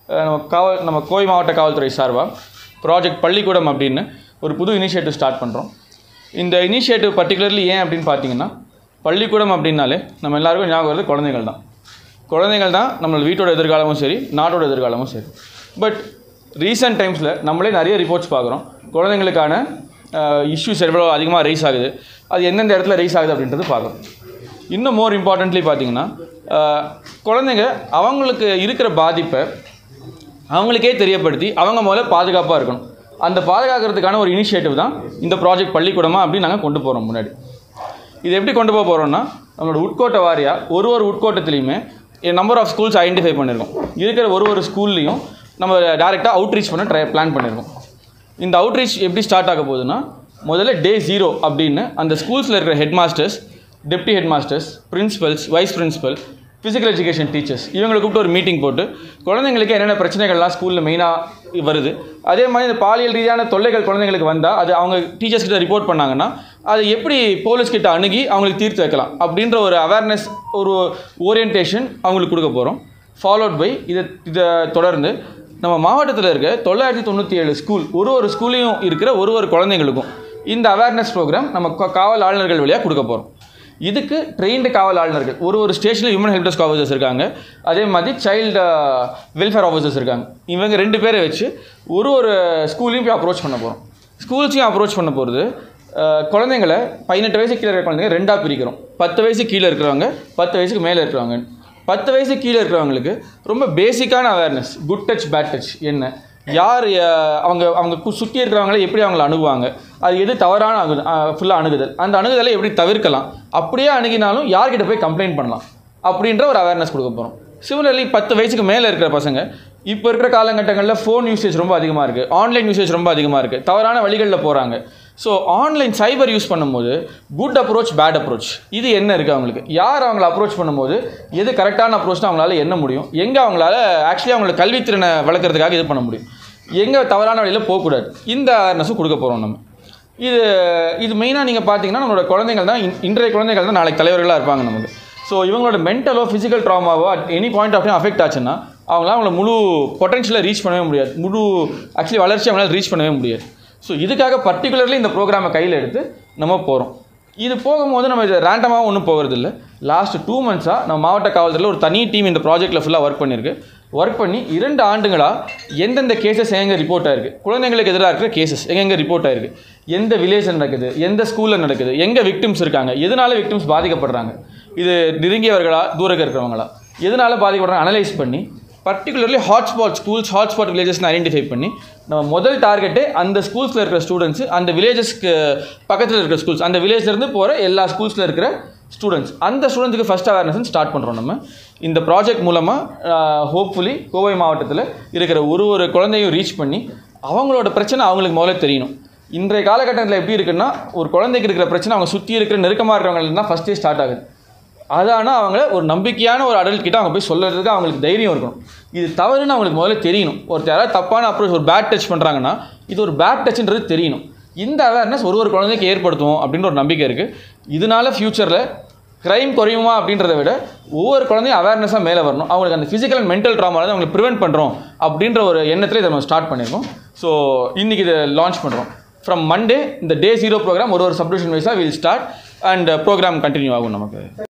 அஹ், நம்ம காவல் நம்ம கோவை மாவட்ட காவல்துறை சார்பாக ப்ராஜெக்ட் பள்ளிக்கூடம் அப்படின்னு ஒரு புது இனிஷியேட்டிவ் ஸ்டார்ட் பண்ணுறோம் இந்த இனிஷியேட்டிவ் பர்டிகுலர்லி ஏன் அப்படின்னு பார்த்தீங்கன்னா பள்ளிக்கூடம் அப்படின்னாலே நம்ம எல்லாருக்கும் ஞாபகம் வருது குழந்தைகள் தான் குழந்தைகள் தான் நம்ம வீட்டோட எதிர்காலமும் சரி நாட்டோட எதிர்காலமும் சரி பட் ரீசெண்ட் டைம்ஸில் நம்மளே நிறைய ரிப்போர்ட்ஸ் பார்க்குறோம் குழந்தைங்களுக்கான இஷ்யூஸ் எவ்வளோ அதிகமாக ரைஸ் ஆகுது அது எந்தெந்த இடத்துல ரைஸ் ஆகுது அப்படின்றது பார்க்குறோம் இன்னும் மோர் இம்பார்ட்டன்ட்லி பார்த்தீங்கன்னா அஹ், குழந்தைங்க அவங்களுக்கு இருக்கிற பாதிப்பை அவங்களுக்கே தெரியப்படுத்தி அவங்க முதல்ல பாதுகாப்பாக இருக்கணும் அந்த பாதுகாக்கிறதுக்கான ஒரு இனிஷியேட்டிவ் தான் இந்த ப்ராஜெக்ட் பள்ளிக்கூடமா அப்படின்னு நாங்கள் கொண்டு போகிறோம் முன்னாடி இது எப்படி கொண்டு போக போகிறோம்னா நம்மளோட உட்கோட்ட வாரியாக ஒரு ஒரு உட்கோட்டத்துலேயுமே நம்பர் ஆஃப் ஸ்கூல்ஸ் ஐடென்டிஃபை பண்ணியிருக்கோம் இருக்கிற ஒரு ஒரு ஸ்கூல்லையும் நம்ம டேரெக்டாக அவுட்ரீச் பண்ண ட்ரை பிளான் பண்ணியிருக்கோம் இந்த அவுட்ரீச் எப்படி ஸ்டார்ட் ஆக போகுதுன்னா முதல்ல டே ஜீரோ அப்படின்னு அந்த ஸ்கூல்ஸில் இருக்கிற headmasters deputy headmasters principals vice principal physical education teachers இவங்களை கூப்பிட்டு ஒரு மீட்டிங் போட்டு குழந்தைங்களுக்கு என்னென்ன பிரச்சனைகள்லாம் ஸ்கூலில் மெயினாக வருது அதே மாதிரி இந்த பாலியல் ரீதியான தொல்லைகள் குழந்தைங்களுக்கு வந்தால் அது அவங்க டீச்சர்ஸ் கிட்ட ரிப்போர்ட் பண்ணாங்கன்னா அது எப்படி போலீஸ் கிட்ட அணுகி அவங்களுக்கு தீர்த்து வைக்கலாம் அப்படின்ற ஒரு அவேர்னஸ் ஒரு ஓரியன்டேஷன் அவங்களுக்கு கொடுக்க போகிறோம் ஃபாலோட் பை இதை இதை தொடர்ந்து நம்ம மாவட்டத்தில் இருக்க தொள்ளாயிரத்தி தொண்ணூற்றி ஏழு ஸ்கூல் ஒரு ஒரு ஸ்கூல்லையும் இருக்கிற ஒரு ஒரு குழந்தைங்களுக்கும் இந்த அவேர்னஸ் ப்ரோக்ராம் நம்ம கா- காவல் ஆளுநர்கள் வழியாக கொடுக்க போகிறோம் இதுக்கு ட்ரெயின்டு காவல் ஆளுநர்கள் ஒரு ஒரு ஸ்டேஷனில் ஹியூமன் ஹெல்ப் டெஸ்க் ஆஃபீஸர்ஸ் இருக்காங்க அதே மாதிரி சைல்டு வெல்ஃபேர் ஆஃபீஸர்ஸ் இருக்காங்க இவங்க ரெண்டு பேரை வச்சு ஒரு ஒரு ஸ்கூலையும் போய் அப்ரோச் பண்ண போகிறோம் ஸ்கூல்ஸையும் அப்ரோச் பண்ண போகிறது குழந்தைங்களை பதினெட்டு வயசு கீழே இருக்கிற குழந்தைங்க ரெண்டாக பிரிக்கிறோம் பத்து வயசு கீழே இருக்கிறவங்க பத்து வயசுக்கு மேலே இருக்கிறவங்க பத்து வயசு கீழே இருக்கிறவங்களுக்கு ரொம்ப பேசிக்கான awareness good touch bad touch என்ன யார் அஹ், அவங்க அவங்க கு- சுற்றி இருக்கிறவங்கள எப்படி அவங்கள அணுகுவாங்க அது எது தவறான அணு ஃபுல்லாக அணுகுதல் அந்த அணுகுதலை எப்படி தவிர்க்கலாம் அப்படியே அணுகினாலும் யார்கிட்ட போய் கம்ப்ளைண்ட் பண்ணலாம் அப்படின்ற ஒரு அவேர்னஸ் கொடுக்க போகிறோம் சிமிலர்லி பத்து வயசுக்கு மேலே இருக்கிற பசங்க இப்போ இருக்கிற காலகட்டங்களில் ஃபோன் யூசேஜ் ரொம்ப அதிகமாக இருக்குது ஆன்லைன் யூசேஜ் ரொம்ப அதிகமாக இருக்குது தவறான வழிகளில் போகிறாங்க ஸோ ஆன்லைன் சைபர் யூஸ் பண்ணும்போது குட் அப்ரோச் பேட் அப்ரோச் இது என்ன இருக்குது அவங்களுக்கு யார் அவங்கள அப்ரோச் பண்ணும்போது எது கரெக்டான அப்ரோச் அவங்களால என்ன முடியும் எங்கே அவங்களால ஆக்சுவலி அவங்கள கல்வித்திறனை வளர்க்குறதுக்காக இது பண்ண முடியும் எங்கே தவறான வழியில் போகக்கூடாது இந்த அவேர்னஸும் கொடுக்க போகிறோம் நம்ம இது இது மெயினாக நீங்கள் பார்த்தீங்கன்னா நம்மளோட குழந்தைகள் தான் இன்- இன்றைய குழந்தைகள் தான் நாளைக்கு தலைவர்களாக இருப்பாங்க நமக்கு ஸோ இவங்களோட மென்டலோ ஃபிசிக்கல் ட்ராமாவோ at any point of time affect ஆச்சுன்னா அவங்களால அவங்கள முழு பொட்டன்ஷியலை ரீச் பண்ணவே முடியாது முழு ஆக்சுவலி வளர்ச்சி அவங்களால ரீச் பண்ணவே முடியாது ஸோ இதுக்காக பர்டிகுலர்லி இந்த ப்ரோக்ராமை கையில் எடுத்து நம்ம போகிறோம் இது போகும்போது நம்ம இது ரேண்டமாக ஒன்றும் போகிறது இல்லை லாஸ்ட் டூ மந்த்ஸாக நம்ம மாவட்ட காவல்துறையில் ஒரு தனி டீம் இந்த ப்ராஜெக்ட்டில் ஃபுல்லாக ஒர்க் பண்ணியிருக்கு ஒர்க் பண்ணி இரண்டு ஆண்டுகளாக எந்தெந்த கேசஸ் எங்கே ரிப்போர்ட் ஆயிருக்கு குழந்தைங்களுக்கு எதிராக இருக்கிற கேசஸ் எங்கெங்கே ரிப்போர்ட் ஆயிருக்கு எந்த வில்லேஜில் நடக்குது எந்த ஸ்கூலில் நடக்குது எங்கே விக்டிம்ஸ் இருக்காங்க எதனால விக்டிம்ஸ் பாதிக்கப்படுறாங்க இது நெருங்கியவர்களா தூரக்க இருக்கிறவங்களா எதனால பாதிக்கப்படுறாங்க அனலைஸ் பண்ணி பர்டிகுலர்லி ஹாட்ஸ்பாட் ஸ்கூல்ஸ் ஹாட்ஸ்பாட் வில்லேஜஸ்னு ஐடென்டிஃபை பண்ணி நம்ம முதல் டார்கெட்டே அந்த ஸ்கூல்ஸில் இருக்கிற ஸ்டூடெண்ட்ஸ் அந்த வில்லேஜஸ்க்கு பக்கத்தில் இருக்கிற ஸ்கூல்ஸ் அந்த வில்லேஜ்லேருந்து போகிற எல்லா ஸ்கூல்ஸில் இருக்கிற ஸ்டூடெண்ட்ஸ் அந்த ஸ்டூடெண்ட்ஸுக்கு ஃபஸ்ட் அவேர்னஸ் ஸ்டார்ட் பண்ணுறோம் நம்ம இந்த ப்ராஜெக்ட் மூலமாக ஹோப்ஃபுல்லி கோவை மாவட்டத்தில் இருக்கிற ஒரு ஒரு குழந்தையும் ரீச் பண்ணி அவங்களோட பிரச்சனை அவங்களுக்கு முதல்ல தெரியணும் இன்றைய காலகட்டத்தில் எப்படி இருக்குன்னா ஒரு குழந்தைக்கு இருக்கிற பிரச்சனை அவங்க சுற்றி இருக்கிற நெருக்கமாக இருக்கிறவங்களுக்கு தான் ஃபஸ்ட்டே ஸ்டார்ட் ஆகுது அதான அவங்கள ஒரு நம்பிக்கையான ஒரு அடல்ட் கிட்ட அவங்க போய் சொல்கிறதுக்கு அவங்களுக்கு தைரியம் இருக்கணும் இது தவறுன்னு அவங்களுக்கு முதல்ல தெரியணும் ஒருத்தர் யாராவது தப்பான அப்ரோச் ஒரு பேட் டச் பண்ணுறாங்கன்னா இது ஒரு பேட் டச்ன்றது தெரியணும் இந்த அவேர்னஸ் ஒரு ஒரு குழந்தைக்கு ஏற்படுத்துவோம் அப்படின்ற ஒரு நம்பிக்கை இருக்குது இதனால ஃப்யூச்சரில் க்ரைம் குறையுமா அப்படின்றத விட ஒவ்வொரு குழந்தையும் அவேர்னஸாக மேலே வரணும் அவங்களுக்கு அந்த ஃபிசிக்கல் அண்ட் மென்டல் ட்ராமாவில் அவங்களுக்கு ப்ரிவென்ட் பண்ணுறோம் அப்படின்ற ஒரு எண்ணத்தில் இதை நம்ம ஸ்டார்ட் பண்ணியிருக்கோம் ஸோ இன்றைக்கி இதை லான்ச் பண்ணுறோம் ஃப்ரம் மண்டே இந்த டே ஜீரோ ப்ரோக்ராம் ஒரு ஒரு சப்டிவிஷன் வைஸாக will start and programme continue ஆகும் நமக்கு